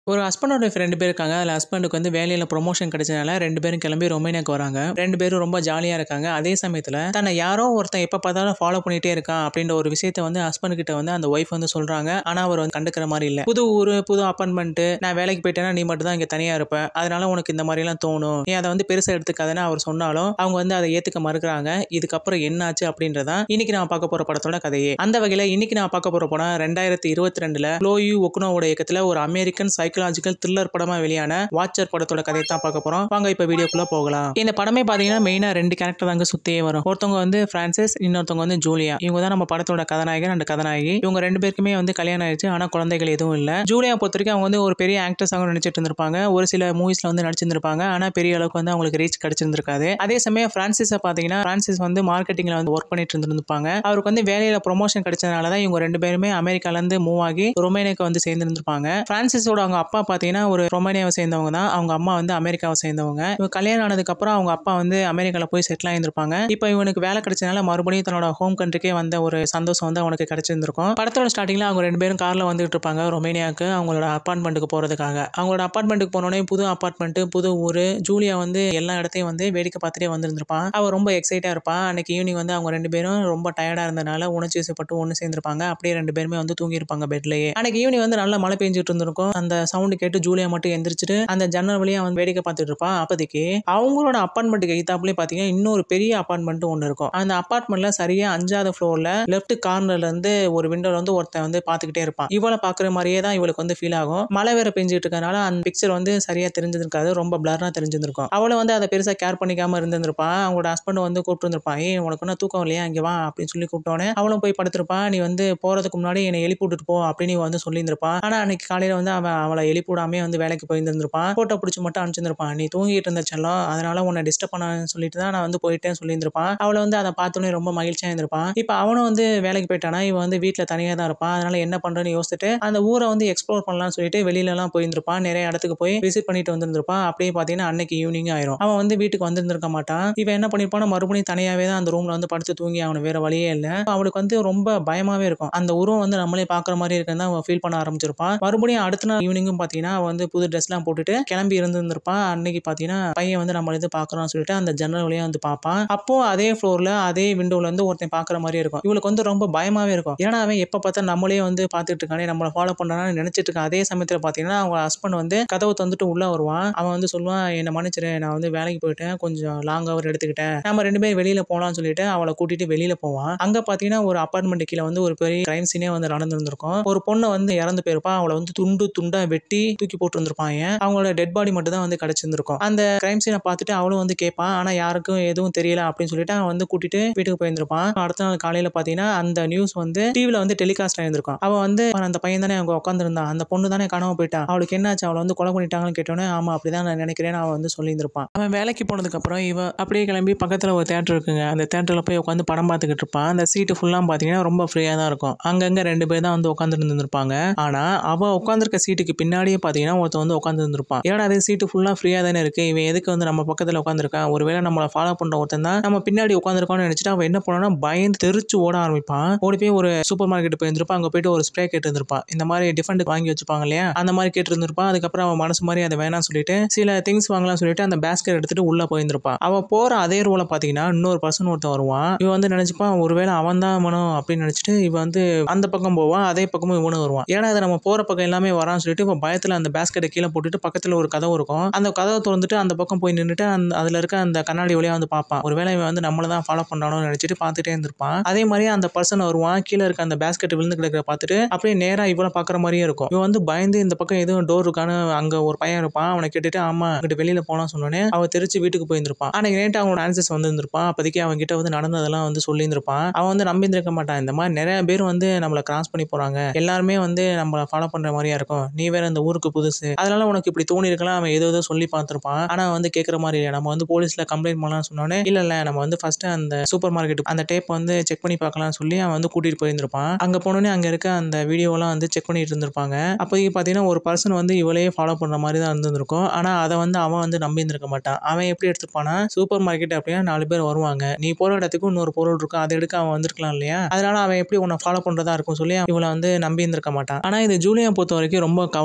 ஒரு husband and wife ரெண்டு பேர் இருக்காங்க அதில் ஹஸ்பண்டுக்கு வந்து வேலையில் ப்ரொமோஷன் கிடைச்சனால ரெண்டு பேரும் கிளம்பி ரொமேனியாக்கு வராங்க ரெண்டு பேரும் ரொம்ப ஜாலியாக இருக்காங்க அதே சமயத்தில் தன்னை யாரோ ஒருத்தன் எப்போ பார்த்தாலும் ஃபாலோ பண்ணிகிட்டே இருக்கான் அப்படின்ற ஒரு விஷயத்த வந்து ஹஸ்பண்ட் கிட்ட வந்து அந்த ஒய்ஃப் வந்து சொல்கிறாங்க ஆனால் அவர் வந்து கண்டுக்கிற மாதிரி இல்லை புது ஊர் புது அப்பார்ட்மெண்ட்டு நான் வேலைக்கு போயிட்டேன்னா நீ மட்டும் தான் இங்கே தனியாக இருப்ப அதனால உனக்கு இந்த மாதிரிலாம் தோணும் நீ அதை வந்து பெருசாக எடுத்துக்காதுன்னு அவர் சொன்னாலும் அவங்க வந்து அதை ஏற்றுக்க மறுக்கிறாங்க இதுக்கப்புறம் என்னாச்சு அப்படின்றதான் இன்னைக்கு நான் பார்க்க போகிற படத்தோட கதையே அந்த வகையில் இன்னைக்கு நான் பார்க்க போகிற படம் ரெண்டாயிரத்தி இருபத்தி ரெண்டில் க்ளோயூ ஒக்குனோவோட இயக்கத்தில் ஒரு அமெரிக்கன் சைக்கலாஜிக்கல் த்ரில்லர் படமா வெளியான வாட்சர் படத்தோட கதையை தான் பார்க்க போறோம் வாங்க இப்போ வீடியோக்குள்ள போகலாம் இந்த படமே பார்த்தீங்கன்னா மெயினா ரெண்டு கேரக்டர் தாங்க சுத்தியே வரும் ஒருத்தவங்க வந்து பிரான்சிஸ் இன்னொருத்தவங்க வந்து ஜூலியா இவங்க தான் நம்ம படத்தோட கதாநாயகன் அண்ட் கதாநாயகி இவங்க ரெண்டு பேருக்குமே வந்து கல்யாணம் ஆயிடுச்சு ஆனா குழந்தைகள் எதுவும் இல்ல ஜூலியா பொறுத்த வரைக்கும் அவங்க வந்து ஒரு பெரிய ஆக்டர்ஸாக நடிச்சிட்டு இருந்திருப்பாங்க ஒரு சில மூவிஸ்ல வந்து நடிச்சிருந்திருப்பாங்க ஆனா பெரிய அளவுக்கு வந்து அவங்களுக்கு ரீச் கிடைச்சிருந்திருக்காது அதே சமயம் பிரான்சிஸை பார்த்தீங்கன்னா பிரான்சிஸ் வந்து மார்க்கெட்டிங்ல வந்து ஒர்க் பண்ணிட்டு இருந்திருப்பாங்க அவருக்கு வந்து வேலையில ப்ரொமோஷன் கிடைச்சதுனால தான் இவங்க ரெண்டு பேருமே அமெரிக்கால இருந்து மூவ் ஆகி ரொமேனியாக்கு வந்து சேர்ந்திருந்திருப்பாங்க பிரான்சிஸோட அவங்க அப்பா பார்த்தீங்கன்னா ஒரு ரொமேனியாவை சேர்ந்தவங்க தான் அவங்க அம்மா வந்து அமெரிக்காவை சேர்ந்தவங்க இவங்க கல்யாணம் ஆனதுக்கு அப்புறம் அவங்க அப்பா வந்து அமெரிக்கால போய் செட்டில் ஆயிருந்திருப்பாங்க இப்போ இவனுக்கு வேலை கிடைச்சனால மறுபடியும் தன்னோட ஹோம் கண்ட்ரிக்கே வந்த ஒரு சந்தோஷம் வந்து அவனுக்கு கிடைச்சிருந்திருக்கும் படத்தோட ஸ்டார்டிங்ல அவங்க ரெண்டு பேரும் கார்ல வந்துட்டு இருப்பாங்க ரொமேனியாவுக்கு அவங்களோட அப்பார்ட்மெண்ட்டுக்கு போறதுக்காக அவங்களோட அப்பார்ட்மெண்ட்டுக்கு போனோடனே புது அப்பார்ட்மெண்ட் புது ஊர் ஜூலியா வந்து எல்லா இடத்தையும் வந்து வேடிக்கை பார்த்துட்டே வந்திருந்திருப்பான் அவ ரொம்ப எக்ஸைட்டா இருப்பான் அன்னைக்கு ஈவினிங் வந்து அவங்க ரெண்டு பேரும் ரொம்ப டயர்டா இருந்தனால உணர்ச்சி வசப்பட்டு ஒன்று சேர்ந்திருப்பாங்க அப்படியே ரெண்டு பேருமே வந்து தூங்கி இருப்பாங்க பெட்லயே அன்னைக்கு ஈவினிங் வந்து நல்லா மழை பெஞ்சிட்டு இருந்திருக்கும் அந்த சவுண்டு கேட்டு ஜூலியா மட்டும் எந்திரிச்சிட்டு அந்த ஜன்னல் வழியா வந்து வேடிக்கை பார்த்துட்டு இருப்பான் அப்போதைக்கு அவங்களோட அப்பார்ட்மெண்ட்டுக்கு எய்த்தாப்புலேயே பார்த்தீங்கன்னா இன்னொரு பெரிய அப்பார்ட்மெண்ட் ஒன்று இருக்கும் அந்த அப்பார்ட்மெண்ட்ல சரியா அஞ்சாவது ஃப்ளோர்ல லெஃப்ட் கார்னர்ல இருந்து ஒரு விண்டோல வந்து ஒருத்தன் வந்து பார்த்துக்கிட்டே இருப்பான் இவளை பார்க்குற மாதிரியே தான் இவளுக்கு வந்து ஃபீல் ஆகும் மழை வேற பெஞ்சிட்டு இருக்கனால அந்த பிக்சர் வந்து சரியா தெரிஞ்சிருக்காது ரொம்ப பிளர்னா தெரிஞ்சிருக்கும் அவளை வந்து அதை பெருசா கேர் பண்ணிக்காம இருந்திருப்பான் அவங்களோட ஹஸ்பண்ட் வந்து கூப்பிட்டு இருந்திருப்பான் ஏய் உனக்கு என்ன தூக்கம் இல்லையா இங்க வா அப்படின்னு சொல்லி கூப்பிட்டோன்னே அவளும் போய் படுத்திருப்பான் நீ வந்து போறதுக்கு முன்னாடி என்னை எழுப்பி விட்டுட்டு போ அப்படின்னு இவ வந்து சொல்லியிருந்திருப்பான் ஆனா அன்னைக்கு காலையில வந்து அவன் அவளை எழுப்பி விடாமே வந்து வேலைக்கு போயிருந்திருப்பான் போட்டோ பிடிச்சி மட்டும் அனுப்பிச்சிருப்பான் நீ தூங்கிட்டு இருந்த செல்லம் அதனால உன்னை டிஸ்டர்ப் பண்ணான்னு சொல்லிட்டு தான் நான் வந்து போயிட்டேன்னு சொல்லியிருந்திருப்பான் அவளை வந்து அதை பார்த்தோன்னே ரொம்ப மகிழ்ச்சியா இருந்திருப்பான் இப்போ அவனும் வந்து வேலைக்கு போயிட்டானா இவன் வந்து வீட்டில் தனியாக தான் இருப்பான் அதனால என்ன பண்றேன்னு யோசிச்சுட்டு அந்த ஊரை வந்து எக்ஸ்ப்ளோர் பண்ணலாம்னு சொல்லிட்டு வெளியில எல்லாம் போயிருந்திருப்பான் நிறைய இடத்துக்கு போய் விசிட் பண்ணிட்டு வந்திருந்திருப்பான் அப்படியே பார்த்தீங்கன்னா அன்னைக்கு ஈவினிங் ஆயிரும் அவன் வந்து வீட்டுக்கு வந்திருந்திருக்க மாட்டான் இவன் என்ன பண்ணிருப்பான் மறுபடியும் தனியாவே தான் அந்த ரூம்ல வந்து படுத்து தூங்கி அவனுக்கு வேற வழியே இல்லை அவளுக்கு வந்து ரொம்ப பயமாவே இருக்கும் அந்த உருவம் வந்து நம்மளே பார்க்குற மாதிரி இருக்குன்னு அவன் ஃபீல் பண்ண ஆரம்பிச்சிருப்பான் மறுபடியும் அடுத்த நாள் ஈவினிங்கும் பார்த்தீங்கன்னா அவன் வந்து புது ட்ரெஸ்லாம் போட்டுட்டு கிளம்பி இருந்திருந்திருப்பான் அன்னைக்கு பார்த்தீங்கன்னா பையன் வந்து நம்ம இது பார்க்குறோம்னு சொல்லிட்டு அந்த ஜன்னல் வழியா வந்து பார்ப்பான் அப்போ அதே ஃப்ளோர்ல அதே விண்டோல இருந்து ஒருத்தன் பார்க்குற மாதிரி இருக்கும் இவளுக்கு வந்து ரொம்ப பயமாவே இருக்கும் ஏன்னா அவன் எப்போ பார்த்தா நம்மளே வந்து பார்த்துட்டு இருக்கானே நம்மளை ஃபாலோ பண்ணான்னு நினைச்சிட்டு இருக்கான் அதே சமயத்தில் பார்த்தீங்கன்னா அவங்க ஹஸ்பண்ட் வந்து கதவை தந்துட்டு உள்ள வருவான் அவன் வந்து சொல்லுவான் என்னை மன்னிச்சிரு நான் வந்து வேலைக்கு போயிட்டேன் கொஞ்சம் லாங் அவர் எடுத்துக்கிட்டேன் நம்ம ரெண்டு பேரும் வெளியில போகலாம்னு சொல்லிட்டு அவளை கூட்டிட்டு வெளியில போவான் அங்க பார்த்தீங்கன்னா ஒரு அப்பார்ட்மெண்ட் கீழே வந்து ஒரு பெரிய கிரைம் சீனே வந்து நடந்திருந்திருக்கும் ஒரு பொண்ணு வந்து இறந்து போயிருப்பா அவளை வந்து துண்டு துண்டா வெட்டி தூக்கி போட்டுருந்துருப்பாங்க அவங்களோட டெட் பாடி மட்டும் தான் வந்து கிடைச்சிருந்திருக்கும் அந்த கிரைம் சீனை பார்த்துட்டு அவளும் வந்து கேட்பான் ஆனா யாருக்கும் எதுவும் தெரியல அப்படின்னு சொல்லிட்டு அவன் வந்து கூட்டிட்டு வீட்டுக்கு போயிருந்திருப்பான் அடுத்த நாள் காலையில பாத்தீங்கன்னா அந்த நியூஸ் வந்து டிவில வந்து டெலிகாஸ்ட் ஆயிருந்திருக்கும் அவன் வந்து அந்த பையன் தானே அவங்க உட்காந்துருந்தான் அந்த பொண்ணு தானே காணாம போயிட்டா அவளுக்கு என்னாச்சு அவளை வந்து கொலை பண்ணிட்டாங்கன்னு கேட்டோன்னே ஆமா அப்படிதான் நான் நினைக்கிறேன் அவன் வந்து சொல்லியிருந்திருப்பான் அவன் வேலைக்கு போனதுக்கு அப்புறம் இவ அப்படியே கிளம்பி பக்கத்துல ஒரு தேட்டர் இருக்குங்க அந்த தேட்டர்ல போய் உட்காந்து படம் பார்த்துக்கிட்டு இருப்பான் அந்த சீட்டு ஃபுல்லா பாத்தீங்கன்னா ரொம்ப ஃப்ரீயா தான் இருக்கும் அங்கங்க ரெண்டு பேர் தான் வந்து உட்காந்து இருந்திருப்பாங்க ஆனா அவ உட்காந்துருக்க சீட்டுக்கு பின்னாடியே பாத்தீங்கன்னா ஒருத்தன் வந்து உட்காந்து இருந்திருப்பான் ஏன்னா அதே சீட்டு ஃபுல்லா ஃப்ரீயா தானே இருக்கு இவன் எதுக்கு வந்து நம்ம பக்கத்துல உட்காந்துருக்கான் ஒருவேளை நம்மளை ஃபாலோ பண்ற ஒருத்தன் தான் நம்ம பின்னாடி உட்காந்துருக்கான்னு நினைச்சிட்டு அவன் என்ன பண்ணானா பயந்து தெரிச்சு ஓட ஆரம்பிப்பான் ஓடி போய் ஒரு சூப்பர் மார்க்கெட் போயிருந்திருப்பான் அங்க போயிட்டு ஒரு ஸ்ப்ரே கேட்டு இருந்திருப்பான் இந்த மாதிரி டிஃபரெண்ட் வாங்கி வச்சுப்பாங்க இல்லையா அந்த மாதிரி கேட்டு இருந்திருப்பான் அதுக்கப்புறம் அவன் மனசு மாதிரி அதை வேணாம்னு சொல்லிட்டு சில திங்ஸ் வாங்கலாம் சொல்லிட்டு அந்த பேஸ்கெட் எடுத்துட்டு உள்ள போயிருந்திருப்பான் அவன் போற அதே ரோல பாத்தீங்கன்னா இன்னொரு பர்சன் ஒருத்தன் வருவான் இவன் வந்து நினைச்சுப்பான் ஒருவேளை அவன் தான் மனம் அப்படின்னு நினைச்சிட்டு இவன் வந்து அந்த பக்கம் போவான் அதே பக்கமும் இவனும் வருவான் ஏன்னா அதை நம்ம போற பக்கம் எல்லாமே வரான்னு சொல்லிட்டு இவன் பயத்துல அந்த பேஸ்கெட்டை கீழே போட்டுட்டு பக்கத்துல ஒரு கதவு இருக்கும் அந்த கதவை திறந்துட்டு அந்த பக்கம் போய் நின்றுட்டு அந்த அதுல இருக்க அந்த கண்ணாடி வழியா வந்து பார்ப்பான் ஒருவேளை இவன் வந்து நம்மள தான் ஃபாலோ பண்றானோன்னு நினைச்சிட்டு பார்த்துட்டே இருந்திருப்பான் அதே மாதிரியே அந்த பர்சன் வருவான் கீழே இருக்க அந்த பேஸ்கெட் விழுந்து கிடக்கிற பார்த்துட்டு அப்படியே நேரா இவனை பாக்குற மாதிரியே இருக்கும் இவன் வந்து பயந்து இந்த பக்கம் எதுவும் டோர் இருக்கான்னு அங்க ஒரு பையன் இருப்பான் அவனை கேட்டுட்டு ஆமா இங்கிட்ட வெளியில போலாம் சொன்னோன்னே அவன் தெரிச்சு வீட்டுக்கு போயிருந்திருப்பான் அன்னைக்கு நைட்டு அவனோட ஆன்சர்ஸ் வந்திருந்திருப்பான் அப்போதைக்கு அவன் கிட்ட வந்து நடந்ததெல்லாம் வந்து சொல்லியிருந்திருப்பான் அவன் வந்து நம்பியிருந்திருக்க மாட்டான் இந்த மாதிரி நிறைய பேர் வந்து நம்மளை கிராஸ் பண்ணி போறாங்க எல்லாருமே வந்து நம்மளை ஃபாலோ பண்ற மாதிரியா இருக்கும் நீ வேற இந்த ஊருக்கு புதுசு அதனால உனக்கு இப்படி தோணி இருக்கலாம் அவன் ஏதோ ஏதோ சொல்லி பார்த்திருப்பான் ஆனா வந்து கேட்கற மாதிரி இல்லை நம்ம வந்து போலீஸ்ல கம்ப்ளைண்ட் பண்ணலாம்னு சொன்னோன்னே இல்ல இல்ல நம்ம வந்து ஃபர்ஸ்ட் அந்த சூப்பர் மார்க்கெட் அந்த டேப் வந்து செக் பண்ணி பார்க்கலாம்னு சொல்லி அவன் வந்து கூட்டிட்டு போயிருந்திருப்பான் அங்க போனோடனே அங்க இருக்க அந்த வீடியோலாம் வந்து செக் பண்ணிட்டு இருந்திருப்பாங்க அப்போதைக்கு பார்த்தீங்கன்னா ஒரு பர்சன் வந்து இவளையே ஃபாலோ பண்ற மாதிரி தான் இருந்திருக்கும் ஆனா அதை வந்து அவன் வந்து நம்பி இருந்திருக்க மாட்டான் அவன் எப்படி எடுத்துப்பானா சூப்பர் மார்க்கெட் அப்படின்னா நாலு பேர் வருவாங்க நீ போற இடத்துக்கு இன்னொரு பொருள் இருக்கும் அதை எடுக்க அவன் வந்திருக்கலாம் இல்லையா அதனால அவன் எப்படி உன்னை ஃபாலோ பண்றதா இருக்கும் சொல்லி இவளை வந்து நம்பி இருந்திருக்க மாட்டான் ஆனா இது ஜூலியா பொறுத்த வரைக்கும் ரொம்ப கவலை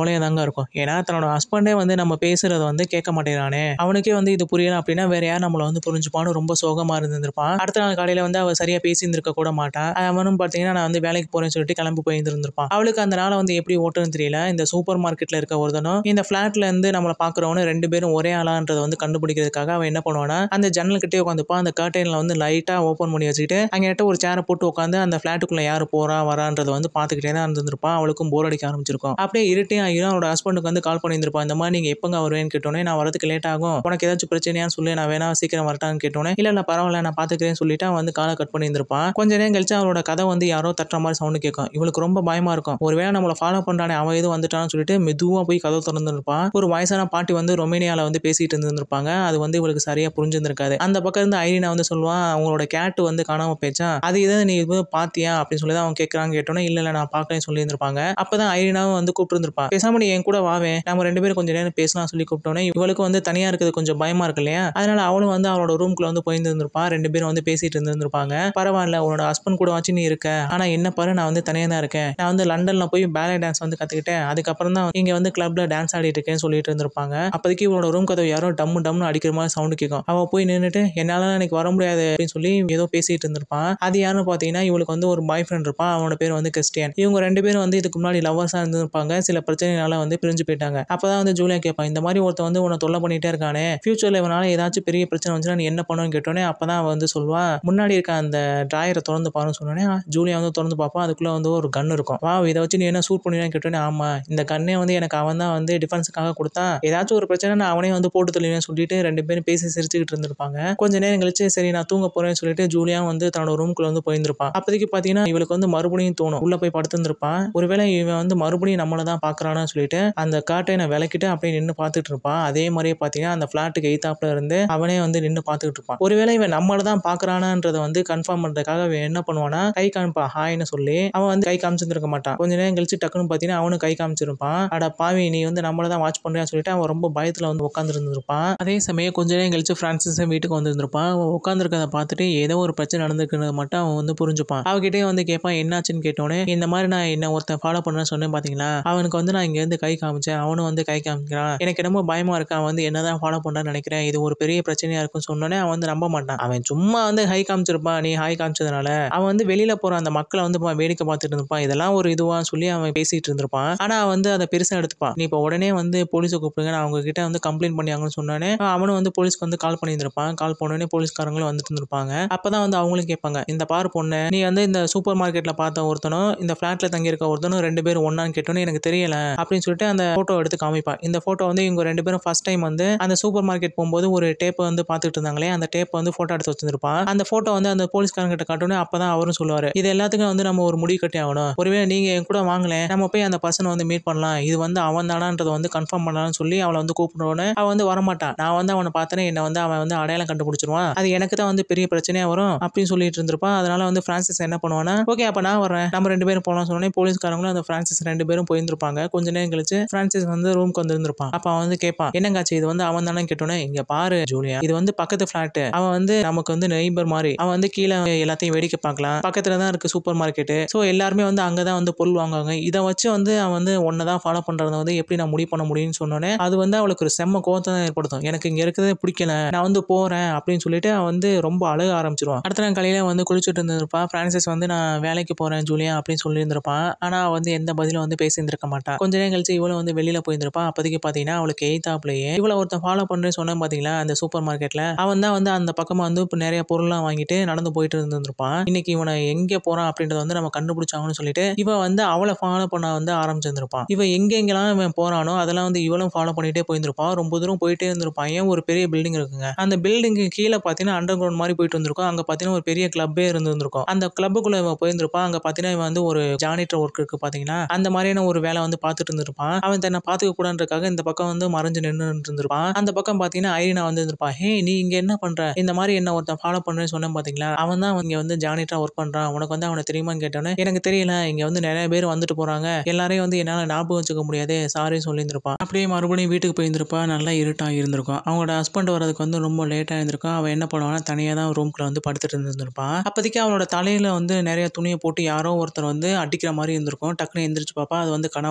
கவலையாக தாங்க இருக்கும் ஏன்னா தன்னோட ஹஸ்பண்டே வந்து நம்ம பேசுறத வந்து கேட்க மாட்டேங்கிறானே அவனுக்கே வந்து இது புரியல அப்படின்னா வேற யார் நம்மளை வந்து புரிஞ்சுப்பான்னு ரொம்ப சோகமா இருந்திருப்பான் அடுத்த நாள் காலையில வந்து அவ சரியா பேசியிருந்திருக்க கூட மாட்டான் அவனும் பார்த்தீங்கன்னா நான் வந்து வேலைக்கு போறேன்னு சொல்லிட்டு கிளம்பி போயிருந்திருப்பான் அவளுக்கு அந்த நாளை வந்து எப்படி ஓட்டுன்னு தெரியல இந்த சூப்பர் மார்க்கெட்ல இருக்க ஒருத்தனும் இந்த ஃபிளாட்ல இருந்து நம்மளை பாக்குறவனு ரெண்டு பேரும் ஒரே ஆளான்றதை வந்து கண்டுபிடிக்கிறதுக்காக அவன் என்ன பண்ணுவானா அந்த ஜன்னல் கிட்டே உட்காந்துப்பான் அந்த கர்டைன்ல வந்து லைட்டா ஓப்பன் பண்ணி வச்சுக்கிட்டு அங்கிட்ட ஒரு சேரை போட்டு உட்காந்து அந்த ஃபிளாட்டுக்குள்ள யாரு போறா வரான்றதை வந்து பார்த்துக்கிட்டே தான் இருந்திருப்பான் அவளுக்கும் போர் அடிக்க ஆரம்பிச்சிருக்கும் அப்படியே இருட்டே ஆகிரும் அவனோட ஹஸ்பண்டுக்கு வந்து கால் பண்ணியிருந்திருப்பான் இந்த மாதிரி நீங்க எப்பங்க வருவேன்னு கேட்டோன்னே நான் வரதுக்கு லேட் ஆகும் உனக்கு ஏதாச்சும் பிரச்சனையான்னு சொல்லி நான் வேணா சீக்கிரம் வரட்டான்னு கேட்டோன்னே இல்ல இல்ல பரவாயில்ல நான் பாத்துக்கிறேன்னு சொல்லிட்டு அவன் வந்து காலை கட் பண்ணியிருந்திருப்பான் கொஞ்ச நேரம் கழிச்சு அவளோட கதை வந்து யாரோ தட்டுற மாதிரி சவுண்டு கேட்கும் இவளுக்கு ரொம்ப பயமா இருக்கும் ஒருவேளை நம்மளை ஃபாலோ பண்றானே அவன் எதுவும் வந்துட்டான்னு சொல்லிட்டு மெதுவா போய் கதவை திறந்துருப்பான் ஒரு வயசான பாட்டி வந்து ரொமேனியால வந்து பேசிட்டு இருந்திருப்பாங்க அது வந்து இவளுக்கு சரியா புரிஞ்சிருந்திருக்காது அந்த பக்கம் இருந்து ஐரினா வந்து சொல்லுவான் அவங்களோட கேட் வந்து காணாம போயிடுச்சா அது இதை நீ இது பாத்தியா அப்படின்னு சொல்லி தான் அவன் கேட்கறான்னு கேட்டோன்னே இல்ல இல்ல நான் பார்க்கலன்னு சொல்லி இருந்திருப்பாங்க அப்பதான் ஐரினாவும் வந்து கூப்பிட்டு இருந்திருப்பான் பேசாம நீ என் கூட வாவே நம்ம ரெண்டு பேரும் கொஞ்சம் நேரம் பேசலாம் சொல்லி கூப்பிட்டோன்னே இவளுக்கு வந்து தனியா இருக்கிறது கொஞ்சம் பயமா இருக்கு இல்லையா அதனால அவளும் வந்து அவளோட ரூம்குள்ள வந்து போயிருந்திருப்பான் ரெண்டு பேரும் வந்து பேசிட்டு இருந்திருப்பாங்க பரவாயில்ல உன்னோட ஹஸ்பண்ட் கூட வச்சு நீ இருக்க ஆனா என்ன பாரு நான் வந்து தனியா தான் இருக்கேன் நான் வந்து லண்டன்ல போய் பேலே டான்ஸ் வந்து கத்துக்கிட்டேன் அதுக்கப்புறம் தான் இங்க வந்து கிளப்ல டான்ஸ் ஆடிட்டு இருக்கேன்னு சொல்லிட்டு இருந்திருப்பாங்க அப்போதைக்கு இவளோட ரூம் கதவு யாரோ டம்மு டம்னு அடிக்கிற மாதிரி சவுண்டு கேட்கும் அவ போய் நின்னுட்டு என்னால எனக்கு வர முடியாது அப்படின்னு சொல்லி ஏதோ பேசிட்டு இருந்திருப்பான் அது யாருன்னு பாத்தீங்கன்னா இவளுக்கு வந்து ஒரு பாய் ஃப்ரெண்ட் இருப்பான் அவனோட பேர் வந்து கிறிஸ்டியன் இவங்க ரெண்டு பேரும் வந்து இதுக்கு முன்னாடி லவ்வர்ஸா இருந்திருப்பாங்க சில பிரச்சனைனால வந்து பிரிஞ்சு போயிட்டாங்க அப்பதான் வந்து ஜூலியா கேட்பான் இந்த மாதிரி ஒருத்தன் வந்து உன்னை தொல்லை பண்ணிட்டே இருக்கானே ஃபியூச்சர்ல இவனால ஏதாச்சும் பெரிய பிரச்சனை வந்துச்சுன்னா நீ என்ன பண்ணுன்னு கேட்டோன்னே அப்பதான் அவன் வந்து சொல்லுவா முன்னாடி இருக்க அந்த டிராயரை திறந்து பாருன்னு சொன்னோன்னே ஜூலியா வந்து திறந்து பார்ப்பான் அதுக்குள்ள வந்து ஒரு கன் இருக்கும் வா இதை வச்சு நீ என்ன சூட் பண்ணுவேன்னு கேட்டோன்னே ஆமா இந்த கண்ணே வந்து எனக்கு அவன் தான் வந்து டிஃபென்ஸுக்காக கொடுத்தா ஏதாச்சும் ஒரு பிரச்சனை நான் அவனே வந்து போட்டு தள்ளுவேன்னு சொல்லிட்டு ரெண்டு பேரும் பேசி சிரிச்சுக்கிட்டு இருந்திருப்பாங்க கொஞ்ச நேரம் கழிச்சு சரி நான் தூங்க போறேன்னு சொல்லிட்டு ஜூலியா வந்து தன்னோட ரூம்குள்ள வந்து போயிருந்திருப்பான் அப்போதைக்கு பாத்தீங்கன்னா இவளுக்கு வந்து மறுபடியும் தோணும் உள்ள போய் படுத்திருந்திருப்பான் ஒருவேளை இவன் வந்து மறுபடியும் நம்மள தான் பாக்குறான்னு சொல்லிட்டு அந்த காட்டை நான் விளக்கிட்டு அப்படியே நின்று பார்த்துட்டு இருப்பான் அதே மாதிரியே பாத்தீங்கன்னா அந்த பிளாட்டுக்கு எய்தாப்ல இருந்து அவனே வந்து நின்று பார்த்துக்கிட்டு இருப்பான் ஒருவேளை இவன் நம்மள தான் பாக்குறானான்றதை வந்து கன்ஃபார்ம் பண்றதுக்காக அவன் என்ன பண்ணுவானா கை காமிப்பா ஹாய்னு சொல்லி அவன் வந்து கை காமிச்சிருந்திருக்க மாட்டான் கொஞ்ச நேரம் கழிச்சு டக்குன்னு பாத்தீங்கன்னா அவனும் கை காமிச்சிருப்பான் அட பாவி நீ வந்து நம்மள தான் வாட்ச் பண்றியான்னு சொல்லிட்டு அவன் ரொம்ப பயத்துல வந்து உட்காந்துருந்துருப்பான் அதே சமயம் கொஞ்ச நேரம் கழிச்சு பிரான்சிஸ் வீட்டுக்கு வந்திருந்திருப்பான் அவன் உட்காந்துருக்கத பார்த்துட்டு ஏதோ ஒரு பிரச்சனை நடந்திருக்கிறது மட்டும் அவன் வந்து புரிஞ்சுப்பான் அவகிட்டே வந்து கேட்பான் என்னாச்சுன்னு கேட்டோன்னே இந்த மாதிரி நான் என்ன ஒருத்தன் ஃபாலோ பண்ணேன்னு சொன்னேன் பாத்தீங்களா அவனுக்கு வந்து நான் இங்க இருந்து கை காமிச்சேன் அவனும் வந்து கை காமிக்கிறான் எனக்கு என்னமோ பயமா இருக்கு அவன் வந்து என்னதான் ஃபாலோ பண்றான்னு நினைக்கிறேன் இது ஒரு பெரிய பிரச்சனையா இருக்குன்னு சொன்னோன்னே அவன் வந்து நம்ப மாட்டான் அவன் சும்மா வந்து ஹை காமிச்சிருப்பான் நீ ஹாய் காமிச்சதுனால அவன் வந்து வெளியில போற அந்த மக்களை வந்து பா- வேடிக்கை பார்த்துட்டு இருந்திருப்பான் இதெல்லாம் ஒரு இதுவா சொல்லி அவன் பேசிட்டு இருந்திருப்பான் ஆனா அவன் வந்து அதை பெருசா எடுத்துப்பான் நீ இப்போ உடனே வந்து போலீஸை கூப்பிடுங்க நான் அவங்க கிட்ட வந்து கம்ப்ளைண்ட் பண்ணியாங்கன்னு சொன்னோன்னே அவனும் வந்து போலீஸ்க்கு வந்து கால் பண்ணியிருந்திருப்பான் கால் பண்ணோடனே போலீஸ்காரங்களும் வந்துட்டு இருந்திருப்பாங்க அப்பதான் வந்து அவங்களும் கேட்பாங்க இந்த பாரு பொண்ணு நீ வந்து இந்த சூப்பர் மார்க்கெட்ல பார்த்த ஒருத்தனும் இந்த ஃபிளாட்ல தங்கி இருக்க ஒருத்தனும் ரெண்டு பேரும் ஒன்னான்னு கேட்டோன்னே எனக்கு தெரியல அப்படின்னு சொல்லிட்டு அந்த போட்டோ எடுத்து காமிப்பான் இந்த போட்டோ வந்து இவங்க ரெண்டு பேரும் ஃபர்ஸ்ட் டைம் வந்து அந்த சூப்பர் மார்க்கெட் போகும்போது ஒரு டேப்பை வந்து பார்த்துட்டு இருந்தாங்களே அந்த டேப்பை வந்து போட்டோ எடுத்து வச்சிருப்பான் அந்த போட்டோ வந்து அந்த போலீஸ்காரங்க கிட்ட காட்டோன்னே அப்பதான் அவரும் சொல்லுவாரு இது எல்லாத்துக்கும் வந்து நம்ம ஒரு முடிவு கட்டி ஆகணும் ஒருவேளை நீங்க என் கூட வாங்கல நம்ம போய் அந்த பர்சனை வந்து மீட் பண்ணலாம் இது வந்து அவன் தானான்றதை வந்து கன்ஃபார்ம் பண்ணலாம்னு சொல்லி அவளை வந்து கூப்பிடுறோன்னு அவன் வந்து வரமாட்டான் நான் வந்து அவனை பார்த்தேனே என்ன வந்து அவன் வந்து அடையாளம் கண்டுபிடிச்சிருவான் அது எனக்கு தான் வந்து பெரிய பிரச்சனையா வரும் அப்படின்னு சொல்லிட்டு இருந்திருப்பான் அதனால வந்து பிரான்சிஸ் என்ன பண்ணுவானா ஓகே அப்ப நான் வரேன் நம்ம ரெண்டு பேரும் போலாம் சொன்னோடனே போலீஸ்காரங்களும் அந்த பிரான்சிஸ் ரெண்டு பேரும் போயிருந்திருப்பாங்க கொஞ்ச நேரம் கழிச்சு பிரான்சிஸ் வந்து ரூம்க்கு வந்திருந்திருப்பான் அப்ப அவன் வந்து கேட்பான் என்னங்காச்சு இது வந்து அவன் தானே கேட்டோன்னே இங்க பாரு ஜூலியா இது வந்து பக்கத்து ஃபிளாட் அவன் வந்து நமக்கு வந்து நெய்பர் மாதிரி அவன் வந்து கீழே எல்லாத்தையும் வேடிக்கை பார்க்கலாம் பக்கத்துல தான் இருக்கு சூப்பர் மார்க்கெட் ஸோ எல்லாருமே வந்து அங்கதான் வந்து பொருள் வாங்குவாங்க இதை வச்சு வந்து அவன் வந்து ஒன்னை தான் ஃபாலோ பண்றத வந்து எப்படி நான் முடிவு பண்ண முடியும்னு சொன்னோன்னே அது வந்து அவளுக்கு ஒரு செம்ம கோவத்தை தான் ஏற்படுத்தும் எனக்கு இங்க இருக்கிறதே பிடிக்கல நான் வந்து போறேன் அப்படின்னு சொல்லிட்டு அவன் வந்து ரொம்ப அழுக ஆரம்பிச்சிருவான் அடுத்த நாள் காலையில வந்து குளிச்சுட்டு இருந்திருப்பா பிரான்சிஸ் வந்து நான் வேலைக்கு போறேன் ஜூலியா அப்படின்னு சொல்லியிருந்திருப்பான் ஆனா அவ வந்து எந்த பதிலும் வந்து பேசியிருந்திருக்க மாட்டான் கொஞ்ச நேரம் கழிச்சு இவளும் வந்து வெளியில போயிருந்திருப்பா அப்போதைக்கு பாத்தீங்கன்னா அவளுக்கு எய்தாப்லயே இவளை ஒருத்தன் ஃபாலோ பண்றேன்னு சொன்னேன் பாத்தீங்களா அந்த சூப்பர் மார்க்கெட்ல அவன் தான் வந்து அந்த பக்கமா வந்து இப்போ நிறைய பொருள்லாம் வாங்கிட்டு நடந்து போயிட்டு இருந்திருப்பான் இன்னைக்கு இவனை எங்க போறான் அப்படின்றத வந்து நம்ம கண்டுபிடிச்சாங்கன்னு சொல்லிட்டு இவன் வந்து அவளை ஃபாலோ பண்ண வந்து ஆரம்பிச்சிருந்திருப்பான் இவன் எங்க எங்கெல்லாம் இவன் போறானோ அதெல்லாம் வந்து இவளும் ஃபாலோ பண்ணிட்டே போயிருந்திருப்பான் ரொம்ப தூரம் போயிட்டே இருந்திருப்பான் ஏன் ஒரு பெரிய பில்டிங் இருக்குங்க அந்த பில்டிங்கு கீழே பார்த்தீங்கன்னா அண்டர் கிரவுண்ட் மாதிரி போயிட்டு வந்திருக்கும் அங்க பார்த்தீங்கன்னா ஒரு பெரிய கிளப்பே இருந்திருக்கும் அந்த கிளப்புக்குள்ள இவன் போயிருந்திருப்பான் அங்க பார்த்தீங்கன்னா இவன் வந்து ஒரு ஜானிட்டர் ஒர்க் இருக்கு பாத்தீங்கன்னா அந்த மாதிரியான ஒரு வேலை வந்து பார்த்துட்டு இருந்திருப்பான் அவன் தன்னை பார்த்துக்க கூடாதுன்றக்காக இந்த பக்கம் வந்து மறைஞ்சு நின்று இருந்திருப்பான் அந்த பக்கம் பார்த்தீங்கன்னா ஐரினா வந்து இருந்திருப்பான் ஹே நீ இங்க என்ன பண்ற இந்த மாதிரி என்ன ஒருத்தன் ஃபாலோ பண்றேன்னு சொன்னேன் பாத்தீங்களா அவன் தான் இங்க வந்து ஜானிட்டரா ஒர்க் பண்றான் உனக்கு வந்து அவனை தெரியுமான்னு கேட்டோன்னே எனக்கு தெரியல இங்க வந்து நிறைய பேர் வந்துட்டு போறாங்க எல்லாரையும் வந்து என்னால ஞாபகம் வச்சுக்க முடியாது சாரி சொல்லியிருந்திருப்பான் அப்படியே மறுபடியும் வீட்டுக்கு போயிருந்திருப்பா நல்லா இருட்டா இருந்திருக்கும் அவங்களோட ஹஸ்பண்ட் வரதுக்கு வந்து ரொம்ப லேட்டா இருந்திருக்கும் அவன் என்ன பண்ணுவானா தனியா தான் ரூம்குள்ள வந்து படுத்துட்டு இருந்திருப்பான் அப்போதைக்கு அவளோட தலையில வந்து நிறைய துணியை போட்டு யாரோ ஒருத்தர் வந்து அடிக்கிற மாதிரி இருந்திருக்கும் டக்குனு எந்திரிச்சு பாப்பா அது வந்து கனவா தான்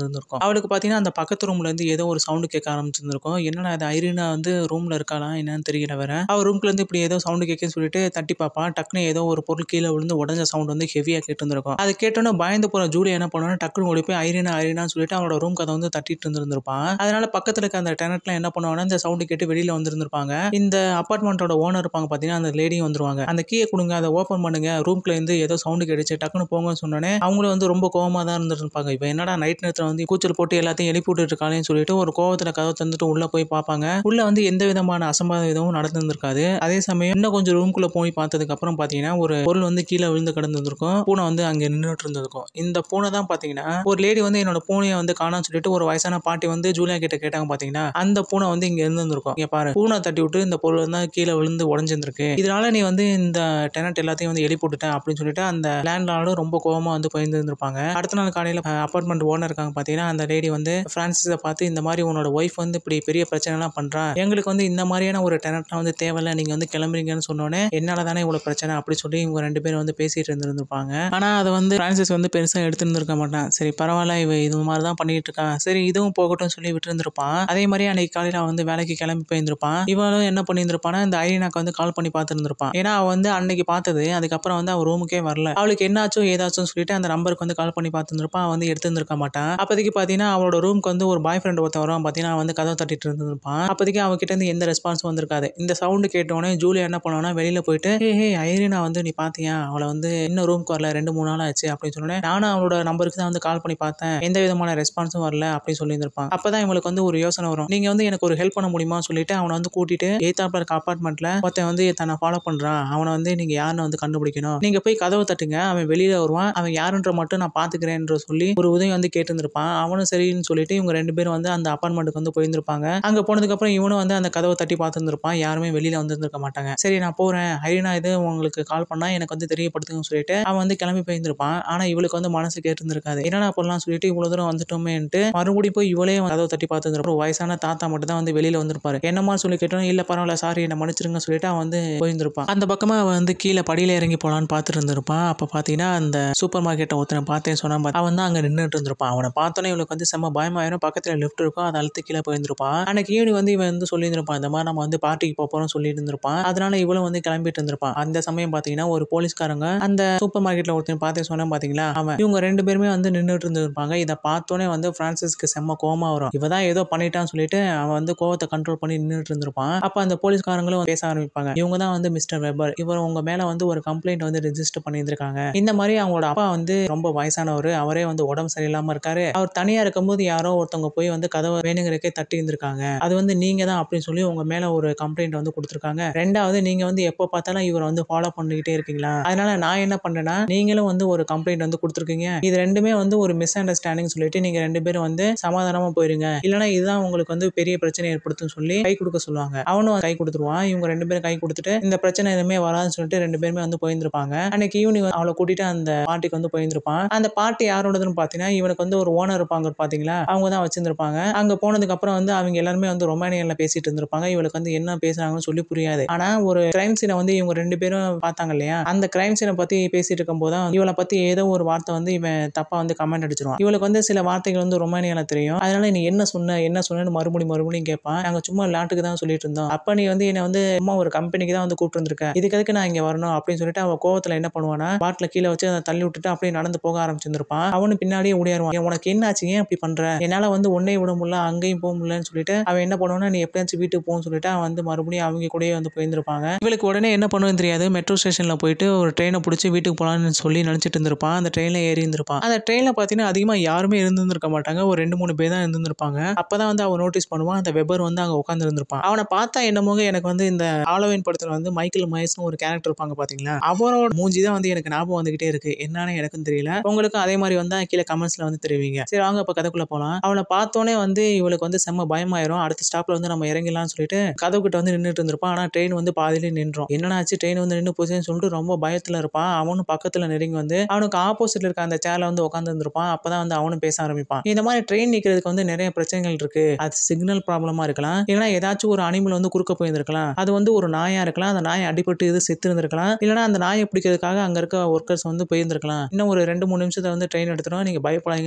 இருந்திருக்கும் அவளுக்கு பார்த்தீங்கன்னா அந்த பக்கத்து ரூம்ல இருந்து ஏதோ ஒரு சவுண்டு கேட்க ஆரம்பிச்சிருந்திருக்கும் என்னடா அது ஐரினா வந்து ரூம்ல இருக்காளா என்னன்னு தெரியல வேற அவ ரூம்ல இருந்து இப்படி ஏதோ சவுண்டு கேட்குன்னு சொல்லிட்டு தட்டி பாப்பா டக்குனு ஏதோ ஒரு பொருள் கீழே விழுந்து உடஞ்ச சவுண்ட் வந்து ஹெவியா கேட்டு இருந்திருக்கும் அது கேட்டோன்னே பயந்து போற ஜூலி என்ன பண்ணுவாங்க டக்குனு ஓடி போய் ஐரினா ஐரினான்னு சொல்லிட்டு அவளோட ரூம் கதை வந்து தட்டிட்டு இருந்திருப்பான் அதனால பக்கத்துல இருக்க அந்த டெனட்லாம் என்ன பண்ணுவாங்கன்னா இந்த சவுண்டு கேட்டு வெளியில வந்திருந்திருப்பாங்க இந்த அப்பார்ட்மெண்ட்டோட ஓனர் இருப்பாங்க பாத்தீங்கன்னா அந்த லேடியும் வந்துருவாங்க அந்த கீயை கொடுங்க அதை ஓப்பன் பண்ணுங்க ரூம்ல இருந்து ஏதோ சவுண்டு கிடைச்சு டக்குனு போங்கன்னு சொன்னோன்னே அவங்களும் வந்து ரொம்ப கோவமா தான் இருந்திருப்பாங்க இப்போ என்னடா நைட் நேரத்துல வந்து கூச்சல் போட்டு எல்லாத்தையும் எழுப்பி விட்டுட்டு இருக்காளேன்னு சொல்லிட்டு ஒரு கோவத்துல கதவை தந்துட்டு உள்ள போய் பார்ப்பாங்க உள்ள வந்து எந்த விதமான அசம்பாத இதுவும் நடந்திருந்திருக்காது அதே சமயம் இன்னும் கொஞ்சம் ரூம்குள்ள போய் பார்த்ததுக்கு அப்புறம் பாத்தீங்கன்னா ஒரு பொருள் வந்து கீழே விழுந்து கிடந்திருக்கும் பூனை வந்து அங்க நின்றுட்டு இருந்திருக்கும் இந்த பூனை தான் பாத்தீங்கன்னா ஒரு லேடி வந்து என்னோட பூனையை வந்து காணான்னு சொல்லிட்டு ஒரு வயசான பாட்டி வந்து ஜூலியா கிட்ட கேட்டாங்க பாத்தீங்கன்னா அந்த பூனை வந்து இங்க இருந்திருக்கும் இங்க பாரு பூனை தட்டி விட்டு இந்த பொருள் வந்து கீழே விழுந்து உடஞ்சிருந்திருக்கு இதனால நீ வந்து இந்த டெனட் எல்லாத்தையும் வந்து எழுப்பி விட்டுட்ட அப்படின்னு சொல்லிட்டு அந்த லேண்ட்லார்டும் ரொம்ப கோவமா வந்து போயிருந்திருப்பாங்க அடுத்த நாள் காலையில அப்பார்ட்மெண்ட் ஓனர் இருக்காங்க பாத்தீங்கன்னா அந்த லேடி வந்து பிரான்சிஸை பார்த்து இந்த மாதிரி உன்னோட ஒய்ஃப் வந்து இப்படி பெரிய பிரச்சனை எல்லாம் பண்றா எங்களுக்கு வந்து இந்த மாதிரியான ஒரு டெனட்லாம் வந்து தேவையில்ல நீங்க வந்து கிளம்புறீங்கன்னு சொன்னோன்னே என்னால தானே இவ்வளவு பிரச்சனை அப்படி சொல்லி இவங்க ரெண்டு பேரும் வந்து பேசிட்டு இருந்திருப்பாங்க ஆனா அதை வந்து பிரான்சிஸ் வந்து பெருசா எடுத்துருந்துருக்க மாட்டான் சரி பரவாயில்ல இவ இது மாதிரி தான் பண்ணிட்டு இருக்கா சரி இதுவும் போகட்டும் சொல்லி விட்டு இருந்திருப்பான் அதே மாதிரி அன்னைக்கு காலையில அவன் வந்து வேலைக்கு கிளம்பி போயிருந்திருப்பான் இவளும் என்ன பண்ணியிருந்திருப்பானா இந்த ஐரினாக்கு வந்து கால் பண்ணி பார்த்துருந்துருப்பான் ஏன்னா அவ வந்து அன்னைக்கு பார்த்தது அதுக்கப்புறம் வந்து அவ ரூமுக்கே வரல அவளுக்கு என்னாச்சும் ஏதாச்சும் சொல்லிட்டு அந்த நம்பருக்கு வந்து கால் பண்ணி பார்த்துருப்பான் அவன் வந்து எடுத்துருந்துருக்க மாட்டான் அப்போதைக்கு பார்த்தீங்கன்னா அவளோட ரூமுக்கு வந்து ஒரு பாய் ஃப்ரெண்ட் ஒருத்தன் வருவான் பார்த்தீங்கன்னா அவன் வந்து கதவை தட்டிட்டு இருந்திருப்பான் அப்போதைக்கு அவகிட்ட இருந்து எந்த ரெஸ்பான்ஸும் வந்திருக்காது இந்த சவுண்டு கேட்டோடனே ஜூலியா என்ன பண்ணுவானா வெளியில போயிட்டு ஹே ஹே ஐரினா வந்து நீ பாத்தியா அவளை வந்து இன்னும் ரூமுக்கு வரல ரெண்டு மூணு நாள் ஆச்சு அப்படின்னு சொன்னேன் நானும் அவளோட நம்பருக்கு தான் வந்து கால் பண்ணி பார்த்தேன் எந்த விதமான ரெஸ்பான்ஸும் வரல அப்படின்னு சொல்லியிருந்திருப்பான் அப்பதான் இவங்களுக்கு வந்து ஒரு யோசனை வரும் நீங்க வந்து எனக்கு ஒரு ஹெல்ப் பண்ண முடியுமா சொல்லிட்டு அவனை வந்து கூட்டிட்டு ஏத்தாப்புல இருக்க அப்பார்ட்மெண்ட்ல ஒருத்தன் வந்து தன்னை ஃபாலோ பண்றான் அவனை வந்து நீங்க யாருன்னு வந்து கண்டுபிடிக்கணும் நீங்க போய் கதவை தட்டுங்க அவன் வெளியில வருவான் அவன் யாருன்ற மட்டும் நான் பாத்துக்கிறேன்ற சொல்லி ஒரு உதவி வந்து கேட்டிருந்திருப்பான் அவனும் சரின்னு சொல்லிட்டு இவங்க ரெண்டு பேரும் வந்து அந்த அப்பார்ட்மெண்ட்டுக்கு வந்து போயிருந்திருப்பாங்க அங்க போனதுக்கு அப்புறம் இவனும் வந்து அந்த கதவை தட்டி பார்த்துருந்துருப்பான் யாருமே வெளியில வந்திருந்திருக்க மாட்டாங்க சரி நான் போறேன் ஹரினா இது உங்களுக்கு கால் பண்ணா எனக்கு வந்து தெரியப்படுத்துங்கன்னு சொல்லிட்டு அவன் வந்து கிளம்பி போயிருந்திருப்பான் ஆனா இவளுக்கு வந்து மனசு கேட்டிருந்திருக்காது என்னடா பண்ணலாம் சொல்லிட்டு இவ்வளவு தூரம் வந்துட்டோமேன்ட்டு மறுபடியும் போய் இவளே கதவை தட்டி பார்த்துருப்போம் வயசான தாத்தா மட்டும் தான் வந்து வெளியில வந்திருப்பாரு என்னமா சொல்லி கேட்டோம் இல்ல பரவாயில்ல சாரி என்ன மன்னிச்சிருங்க சொல்லிட்டு அவன் வந்து போயிருந்திருப்பான் அந்த பக்கமா அவன் வந்து கீழே படியில இறங்கி போலான்னு பார்த்துட்டு இருந்திருப்பான் அப்ப பாத்தீங்கன்னா அந்த சூப்பர் மார்க்கெட்டை ஒருத்தனை பார்த்தேன் சொன்னா பாத்து- அவன் தான் அங்க நின்றுட்டு இருந்திருப்பான் அவனை பார்த்தோன்னே இவளுக்கு வந்து செம்ம பயமாயிரும் பக்கத்துல லிஃப்ட் இருக்கும் அதை அழுத்து கீழே போயிருந்திருப்பான் அன்னைக்கு ஈவினிங் வந்து இவன் வந்து சொல்லியிருந்திருப்பான் இந்த மாதிரி நம்ம வந்து பார்ட்டிக்கு போக போறோம் சொல்லிட்டு இருந்திருப்பான் அதனால இவளும் வந்து கிளம்பிட்டு இருந்திருப்பான் அந்த சமயம் பாத்தீங்கன்னா ஒரு போலீஸ்காரங்க அந்த சூப்பர் மார்க்கெட்ல ஒருத்தன் பார்த்தேன் சொன்னா பாத்தீங்களா அவன் இவங்க ரெண்டு பேருமே வந்து நின்றுட்டு இருந்திருப்பாங்க இதை பார்த்தோன்னே வந்து பிரான்சிஸ்க்கு செம்ம கோவமா வரும் இவ தான் ஏதோ பண்ணிட்டான்னு சொல்லிட்டு அவன் வந்து கோவத்தை கண்ட்ரோல் பண்ணி நின்றுட்டு இருந்திருப்பான் அப்ப அந்த போலீஸ்காரங்களும் பேச ஆரம்பிப்பாங்க இவங்க தான் வந்து மிஸ்டர் வெபர் இவர் உங்க மேல வந்து ஒரு கம்ப்ளைண்ட் வந்து ரெஜிஸ்டர் பண்ணியிருந்திருக்காங்க இந்த மாதிரி அவங்களோட அப்பா வந்து ரொம்ப வயசானவர் அவரே வந்து உடம்பு சரியில்லாம இருக்காரு அவர் தனியா இருக்கும்போது யாரோ ஒருத்தவங்க போய் வந்து கதவை வேணுங்கிறக்கே தட்டி இருந்திருக்காங்க அது வந்து நீங்க தான் அப்படின்னு சொல்லி உங்க மேல ஒரு கம்ப்ளைண்ட் வந்து கொடுத்துருக்காங்க ரெண்டாவது நீங்க வந்து எப்போ பார்த்தாலும் இவரை வந்து ஃபாலோ பண்ணிக்கிட்டே இருக்கீங்களா அதனால நான் என்ன பண்றேன்னா நீங்களும் வந்து ஒரு கம்ப்ளைண்ட் வந்து கொடுத்துருக்கீங்க இது ரெண்டுமே வந்து ஒரு மிஸ் அண்டர்ஸ்டாண்டிங் சொல்லிட்டு நீங்க ரெண்டு பேரும் வந்து சமாதானமா போயிருங்க இல்லைன்னா இதுதான் உங்களுக்கு வந்து பெரிய பிரச்சனை ஏற்படுத்தும் சொல்லி கை கொடுக்க சொல்லுவாங்க அவனும் கை கொடுத்துருவான் இவங்க ரெண்டு பேரும் கை கொடுத்துட்டு இந்த பிரச்சனை எதுவுமே வராதுன்னு சொல்லிட்டு ரெண்டு பேருமே வந்து போயிருந்திருப்பாங்க அன்னைக்கு ஈவினிங் அவளை கூட்டிட்டு அந்த பார்ட்டிக்கு வந்து போயிருந்திருப்பான் அந்த பார்ட்டி யாரோடதுன்னு பாத்தீங்கன்னா இவனுக்கு வந்து ஒரு ஓனர் இருப்பாங்க பாத்தீங்களா அவங்க தான் வச்சிருந்திருப்பாங்க அங்க போனதுக்கு அப்புறம் வந்து அவங்க எல்லாருமே வந்து ரொமானியன்ல பேசிட்டு இருந்திருப்பாங்க இவளுக்கு வந்து என்ன பேசுறாங்கன்னு சொல்லி புரியாது ஆனா ஒரு கிரைம் சீனை வந்து இவங்க ரெண்டு பேரும் பார்த்தாங்க இல்லையா அந்த கிரைம் சீனை பத்தி பேசிட்டு இருக்கும் போதுதான் இவளை பத்தி ஏதோ ஒரு வார்த்தை வந்து இவன் தப்பா வந்து கமெண்ட் அடிச்சிருவான் இவளுக்கு வந்து சில வார்த்தைகள் வந்து ரொமானியால தெரியும் அதனால நீ என்ன சொன்ன என்ன சொன்னேன்னு மறுபடியும் மறுபடியும் கேட்பான் நாங்க சும்மா விளையாட்டுக்கு தான் சொல்லிட்டு இருந்தோம் அப்ப நீ வந்து என்ன வந்து சும்மா ஒரு கம்பெனிக்கு தான் வந்து கூப்பிட்டு வந்திருக்க இதுக்கு எதுக்கு நான் இங்க வரணும் அப்படின்னு சொல்லிட்டு அவ கோவத்துல என்ன பண்ணுவானா பாட்டில கீழே வச்சு அதை தள்ளி விட்டுட்டு அப்படியே நடந்து போக ஆரம்பிச்சிருப்பான் அவனு பின்னாடியே ஓடியாருவான் "ஏன் உனக்கு என்ன ஆச்சு ஏன் அப்படி பண்ற என்னால வந்து உன்னை விட முடியல அங்கேயும் போக முடியலன்னு சொல்லிட்டு அவன் என்ன பண்ணுவானா நீ எப்படியாச்சும் வீட்டுக்கு போன்னு சொல்லிட்டு அவன் வந்து மறுபடியும் அவங்க கூடயே வந்து போயிருந்திருப்பாங்க இவளுக்கு உடனே என்ன பண்ணுன்னு தெரியாது மெட்ரோ ஸ்டேஷன்ல போயிட்டு ஒரு ட்ரெயினை பிடிச்சி வீட்டுக்கு போலாம்னு சொல்லி நினைச்சிட்டு இருந்திருப்பான் அந்த ட்ரெயின்ல ஏறி இருந்திருப்பான் அந்த ட்ரெயின்ல பாத்தீங்கன்னா அதிகமா யாருமே இருந்திருக்க மாட்டாங்க ஒரு ரெண்டு மூணு பேர் தான் இருந்திருப்பாங்க அப்பதான் வந்து அவன் நோட்டீஸ் பண்ணுவான் அந்த வெபர் வந்து அங்க உட்கார்ந்து இருந்திருப்பான் அவனை பார்த்தா என்னமோ எனக்கு வந்து இந்த ஆலோவின் படத்துல வந்து மைக்கேல் மயஸ்னு ஒரு கேரக்டர் இருப்பாங்க பாத்தீங்களா அவரோட மூஞ்சி தான் வந்து எனக்கு ஞாபகம் வந்துகிட்டே இருக்கு என்னன்னு எனக்கும் தெரியல உங்களுக்கும் அதே மாதிரி வந்தா கீழே கமெண்ட்ஸ்ல வந்து தெரிவிங்க சரி வாங்க இப்ப கதைக்குள்ள போலாம் அவனை பார்த்தோன்னே வந்து இவளுக்கு வந்து செம்ம பயமாயிரும் அடுத்த ஸ்டாப்ல வந்து நம்ம இறங்கிடலாம்னு சொல்லிட்டு கதவு கிட்ட வந்து நின்றுட்டு இருந்திருப்பான் ஆனா ட்ரெயின் வந்து பாதியிலே நின்றோம் என்னடா ஆச்சு ட்ரெயின் வந்து நின்று போச்சுன்னு சொல்லிட்டு ரொம்ப பயத்துல இருப்பான் அவனும் பக்கத்துல நெருங்கி வந்து அவனுக்கு ஆப்போசிட்ல இருக்க அந்த சேர்ல வந்து உட்காந்து இருந்திருப்பான் அப்பதான் வந்து அவனும் பேச ஆரம்பிப்பான் இந்த மாதிரி ட்ரெயின் நிக்கிறதுக்கு வந்து நிறைய பிரச்சனைகள் இருக்கு அது சிக்னல் ப்ராப்ளமா இருக்கலாம் இல்லைன்னா ஏதாச்சும் ஒரு அனிமல் வந்து குறுக்க போயிருந்திருக்கலாம் அது வந்து ஒரு நாயா இருக்கலாம் அந்த நாய் அடிபட்டு இது செத்து இருந்திருக்கலாம் இல்லைன்னா அந்த நாயை பிடிக்கிறதுக்காக அங்க இருக்க ஒர்க்கர்ஸ் வந்து போயிருந்திருக்கலாம் இன்னும் ஒரு ரெண்டு மூணு நிமிஷத்துல வந்து ட்ரெயின் எடுத்துடும் நீங்க பயப்படாதீங்கன்னு சொன்னோன்னே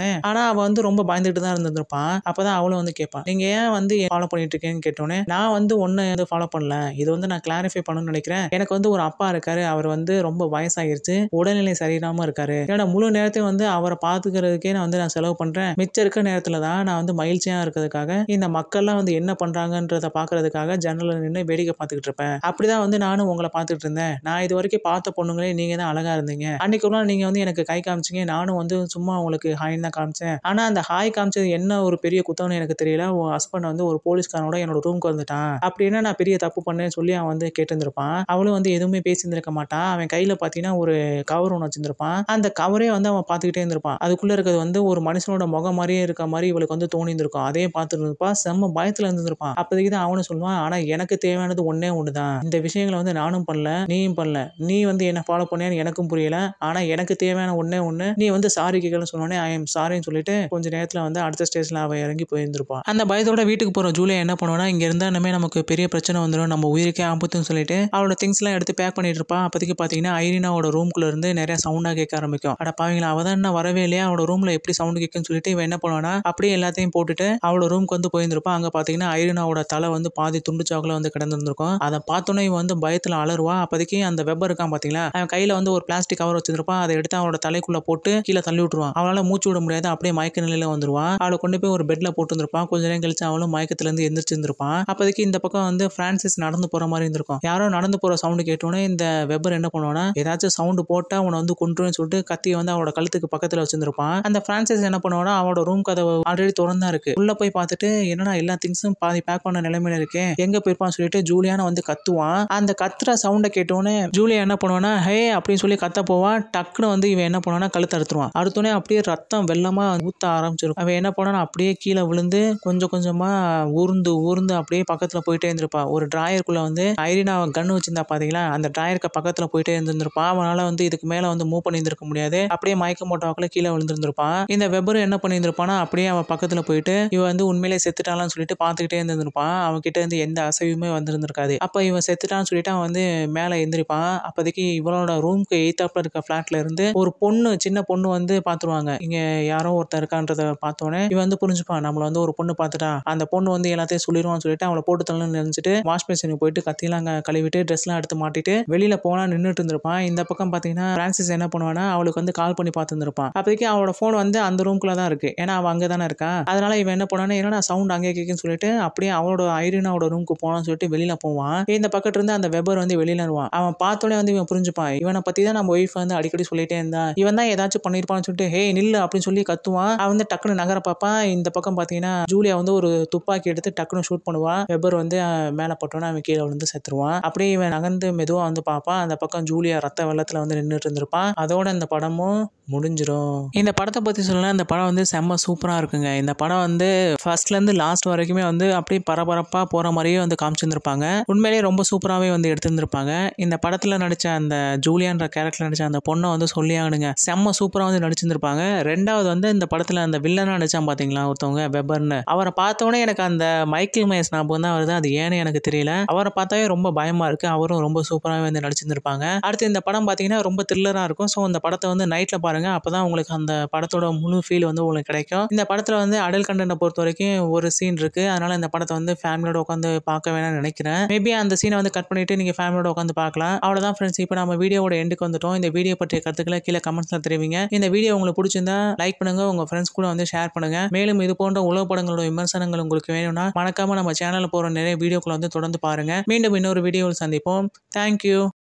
கேட்டோன்னே ஆனா அவ வந்து ரொம்ப பயந்துட்டு தான் இருந்திருப்பான் அப்பதான் அவளும் வந்து கேட்பான் நீங்க ஏன் வந்து ஃபாலோ பண்ணிட்டு இருக்கேன்னு கேட்டோன்னே நான் வந்து ஒன்னு வந்து ஃபாலோ பண்ணல இது வந்து நான் கிளாரிஃபை பண்ணணும்னு நினைக்கிறேன் எனக்கு வந்து ஒரு அப்பா இருக்காரு அவர் வந்து ரொம்ப வயசாகிருச்சு உடல்நிலை சரியில்லாம இருக்காரு ஏன்னா முழு நேரத்தையும் வந்து அவரை பாத்துக்கிறதுக்கே நான் வந்து நான் செலவு பண்றேன் மிச்சம் இருக்க நேரத்துல தான் நான் வந்து மகிழ்ச்சியா இருக்கிறதுக்காக இந்த மக்கள்லாம் வந்து என்ன பண்றாங்கன்றத பாக்குறதுக்காக ஜன்னல்ல நின்று வேடிக்கை பார்த்துக்கிட்டு இருப்பேன் அப்படிதான் வந்து நானும் உங்களை பார்த்துட்டு இருந்தேன் நான் இது வரைக்கும் பார்த்த பொண்ணுங்களே நீங்க தான் அழகா இருந்தீங்க அன்னைக்கு ஒரு நாள் நீங்க வந்து எனக்கு கை காமிச்சீங்க நானும் வந்து சும்மா உங்களுக்கு ஹாய் தான் காமிச்சேன் ஆனா அந்த ஹாய் காமிச்சது என்ன ஒரு பெரிய குத்தம்னு எனக்கு தெரியல உன் ஹஸ்பண்ட் வந்து ஒரு போலீஸ்காரனோட என்னோட ரூமுக்கு வந்துட்டான் அப்படின்னா நான் பெரிய தப்பு பண்ணேன்னு சொல்லி அவன் வந்து கேட்டிருந்திருப்பான் அவளும் வந்து எதுவுமே பேசியிருந்திருக்க மாட்டான் அவன் கையில பாத்தீங்கன்னா ஒரு கவர் ஒன்று வச்சிருந்திருப்பான் அந்த கவரே வந்து அவன் பார்த்துக்கிட்டே இருந்திருப்பான் அதுக்குள்ள இருக்கிறது வந்து ஒரு மனுஷனோட முகம் மாதிரியே இருக்க மாதிரி இவளுக்கு வந்து தோணி இருந்திருக்கும் அதே பார்த்துட்டு இருந்திருப்பா செம்ம பயத்துல இருந்திருப்பான் அப்போதைக்கு தான் அவனும் சொல்லுவான் ஆனா எனக்கு தேவையானது ஒன்னே ஒண்ணுதான் இந்த விஷயங்களை வந்து நானும் பண்ணல நீயும் பண்ணல நீ வந்து என்ன ஃபாலோ பண்ணியான்னு எனக்கும் புரியல ஆனா எனக்கு தேவையான ஒன்னே ஒண்ணு நீ வந்து சாரி கேட்கலன்னு சொன்னோடனே ஐ எம் சாரின்னு சொல்லிட்டு கொஞ்ச நேரத்துல வந்து அடுத்த ஸ்டேஜ்ல அவ இறங்கி போயிருந்திருப்பான் அந்த பயத்தோட வீட்டுக்கு போற ஜூலியா என்ன பண்ணுவானா இங்க இருந்தா இனிமே நமக்கு பெரிய பிரச்சனை வந்துடும் நம்ம உயிருக்கே ஆபத்துன்னு சொல்லிட்டு அவளோட திங்ஸ் எல்லாம் எடுத்து பேக் பண்ணிட்டு இருப்பா அப்போதைக்கு பாத்தீங்கன்னா ஐரினாவோட ரூம்குள்ள இருந்து நிறைய சவுண்டா கேட்க ஆரம்பிக்கும் அட பாவீங்களா அவ தான் என்ன வரவே இல்லையா அவளோட ரூம்ல எப்படி சவுண்ட் கேட்குன்னு சொல்லிட்டு இவன் என்ன பண்ணுவானா அப்படியே எல்லாத்தையும் போட்டுட்டு அவளோட ரூம்க்கு வந்து போயிருந்திருப்பா அங்க பாத்தீங்கன்னா ஐரினாவோட தலை வந்து பாதி துண்டு சாக்குல வந்து கிடந்திருந்திருக்கும் அதை பார்த்தோன்னே இவன் வந்து பயத்துல அலறுவா அப்போதைக்கு அந்த வெப்பர் இருக்கான் பாத்தீங்களா அவன் கையில வந்து ஒரு பிளாஸ்டிக் கவர் வச்சிருப்பான் அதை எடுத்து அவனோட தலைக்குள்ள போட்டு கீழே தள்ளி விட்டுருவான் அவளால மூச்சு விட முடியாது அப்படியே மயக்க நிலையில வந்துருவான் அவளை கொண்டு போய் ஒரு பெட்ல போட்டு இருந்திருப்பான் கொஞ்ச நேரம் கழிச்சு அவளும் மயக்கத்துல இருந்து எந்திரிச்சு இருந்திருப்பான் அப்போதைக்கு இந்த பக்கம் வந்து பிரான்சிஸ் நடந்து போற மாதிரி இருந்திருக்கும் யாரோ நடந்து போற சவுண்டு கேட்டோன்னே இந்த வெப்பர் என்ன பண்ணுவானா ஏதாச்சும் சவுண்டு போட்டா அவனை வந்து கொண்டுருன்னு சொல்லிட்டு கத்தியை வந்து அவனோட கழுத்துக்கு பக்கத்துல வச்சிருந்திருப்பான் அந்த பிரான்சிஸ் என்ன பண்ணுவானா அவனோட ரூம் கதவு ஆல்ரெடி திறந்தா இருக்கு உள்ள போய் பார்த்துட்டு என்னடா எல்லா திங்ஸும் பாதி பேக் பண்ண நிலைமையில இருக்கே எங்க போயிருப்பான்னு சொல்லிட்டு ஜூலியான வந்து கத்துவான் அந்த கத்துற சவுண்டை கேட்டோன்னே ஜூலியா என்ன பண்ணுவானா ஹே அப்படின்னு சொல்லி கத்த போவான் டக்குன்னு வந்து இவன் என்ன பண்ணுவானா கழுத்து அறுத்துருவான் அறுத்தோடனே அப்படியே ரத்தம் வெள்ளமா ஊத்த ஆரம்பிச்சிருக்கும் அவன் என்ன பண்ணானா அப்படியே கீழே விழுந்து கொஞ்சம் கொஞ்சமா ஊர்ந்து ஊர்ந்து அப்படியே பக்கத்துல போயிட்டே இருந்திருப்பா ஒரு டிராயருக்குள்ள வந்து ஐரினா கன் வச்சிருந்தா பாத்தீங்களா அந்த டிராயருக்கு பக்கத்துல போயிட்டே இருந்திருப்பா அவனால வந்து இதுக்கு மேல வந்து மூவ் பண்ணியிருந்திருக்க முடியாது அப்படியே மயக்க போட்டவாக்குல கீழே விழுந்திருந்திருப்பான் இந்த வெப்பர் என்ன பண்ணியிருந்திருப்பானா அப்படியே அவன் பக்கத்துல போயிட்டு இவன் வந்து உண்மையிலே செத்துட்டான்னு சொல்லிட்டு பார்த்துக்கிட்டே இருந்திருப்பான் அவன் கிட்ட இருந்து எந்த அசைவுமே வந்திருந்திருக்காது அப்ப இவன் செத்துட்டான்னு சொல்லிட்டு அவன் வந்து மேல எந்திரிப்பான் அப்போதைக்கு இவளோட ரூம்க்கு எய்த்தாப்ல இருக்க ஃபிளாட்ல இருந்து ஒரு பொண்ணு சின்ன பொண்ணு வந்து பாத்துருவாங்க இங்க யாரோ ஒருத்தர் இருக்கான்றத பார்த்தோன்னே இவன் வந்து புரிஞ்சுப்பான் நம்மள வந்து ஒரு பொண்ணு பார்த்துட்டா அந்த பொண்ணு வந்து எல்லாத்தையும் சொல்லிடுவான்னு சொல்லிட்டு அவளை போட்டு தள்ளணும்னு நினைச்சிட்டு வாஷ் பேஷனுக்கு போயிட்டு கத்தியெல்லாம் அங்க கழுவிட்டு ட்ரெஸ் எல்லாம் எடுத்து மாட்டிட்டு வெளியில போனா நின்றுட்டு இருந்திருப்பான் இந்த பக்கம் பாத்தீங்கன்னா பிரான்சிஸ் என்ன பண்ணுவானா அவளுக்கு வந்து கால் பண்ணி பார்த்துருப்பான் அப்போதைக்கு அவளோட ஃபோன் வந்து அந்த ரூம்குள்ள தான் இருக்கு ஏன்னா அவ அங்கே தானே இருக்கா அதனால இவன் என்ன பண்ணானா என்னடா சவுண்ட் அங்கே கேட்குன்னு சொல்லிட்டு அப்படியே அவளோட ஐரினாவோட ரூமுக்கு போனான்னு சொல்லிட்டு வெளியில போவான் இந்த பக்கத்துல இருந்து அந்த வெபர் வந்து வெளியில வருவான் அவன் பார்த்தோன்னே வந்து இவன் புரிஞ்சுப்பான் இவனை பத்தி தான் நம்ம ஒய்ஃப் வந்து அடிக்கடி சொல்லிட்டே இருந்தா இவன் தான் ஏதாச்சும் பண்ணிருப்பான்னு சொல்லிட்டு ஹே நில்லு அப்படின்னு சொல்லி கத்துவான் அவன் வந்து டக்குன்னு நகர பார்ப்பான் இந்த பக்கம் பாத்தீங்கன்னா ஜூலியா வந்து ஒரு துப்பாக்கி எடுத்து டக்குன்னு ஷூட் பண்ணுவான் வெபர் வந்து அஹ், மேல போட்டோன்னே அவன் கீழே விழுந்து செத்துருவான் அப்படியே இவன் நகர்ந்து மெதுவா வந்து பார்ப்பான் அந்த பக்கம் ஜூலியா ரத்த வெள்ளத்துல வந்து நின்றுட்டு இருந்திருப்பான் அதோட இந்த படமும் முடிஞ்சிரும் இந்த படத்தை பத்தி சொல்லலாம் இந்த படம் வந்து செம்ம சூப்பரா இருக்குங்க இந்த படம் வந்து ஃபர்ஸ்ட்ல இருந்து லாஸ்ட் வரைக்குமே வந்து அப்படியே பரபரப்பா போற மாதிரியே வந்து காமிச்சிருந்திருப்பாங்க உண்மையிலேயே ரொம்ப சூப்பராகவே வந்து எடுத்திருந்திருப்பாங்க இந்த படத்துல நடிச்ச அந்த ஜூலியான்ற கேரக்டர் நடிச்ச அந்த பொண்ணை வந்து சொல்லி ஆகணுங்க செம்ம சூப்பரா வந்து நடிச்சிருந்திருப்பாங்க ரெண்டாவது வந்து இந்த படத்துல அந்த வில்லனா நடிச்சான் பாத்தீங்களா ஒருத்தவங்க வெபர்னு அவரை பார்த்தோன்னே எனக்கு அந்த மைக்கேல் மயஸ் ஞாபகம் தான் வருது அது ஏன்னு எனக்கு தெரியல அவரை பார்த்தாவே ரொம்ப பயமா இருக்கு அவரும் ரொம்ப சூப்பராகவே வந்து நடிச்சிருந்திருப்பாங்க அடுத்து இந்த படம் பார்த்தீங்கன்னா ரொம்ப த்ரில்லரா இருக்கும் ஸோ இந்த படத்தை வந்து நைட்ல பாருங்க அப்பதான் உங்களுக்கு அந்த படத்தோட முழு ஃபீல் வந்து உங்களுக்கு கிடைக்கும் இந்த படத்துல வந்து அடல் கண்டனை பொறுத்த வரைக்கும் ஒரு சீன் இருக்கு அதனால இந்த படத்தை வந்து ஃபேமிலியோட உட்காந்து பார்க்க வேணாம்னு நினைக்கிறேன் மேபி அந்த சீனை வந்து கட் பண்ணிட்டு நீங்க ஃபேமிலியோட உட்காந்து பார்க்கலாம் அவ்வளவுதான் ஃப்ரெண்ட்ஸ் இப்போ நம்ம வீடியோவோட எண்டுக்கு வந்துட்டோம் இந்த வீடியோ பற்றிய கருத்துக்களை கீழே கமெண்ட்ஸ்ல தெரிவிங்க இந்த வீடியோ உங்களுக்கு பிடிச்சிருந்தா லைக் பண்ணுங்க உங்க ஃப்ரெண்ட்ஸ் கூட வந்து ஷேர் பண்ணுங்க மேலும் இது போன்ற உலக படங்களோட விமர்சனங்கள் உங்களுக்கு வேணும்னா மறக்காம நம்ம சேனல்ல போற நிறைய வீடியோக்களை வந்து தொடர்ந்து பாருங்க மீண்டும் இன்னொரு வீடியோவில் சந்திப்போம் தேங்க்யூ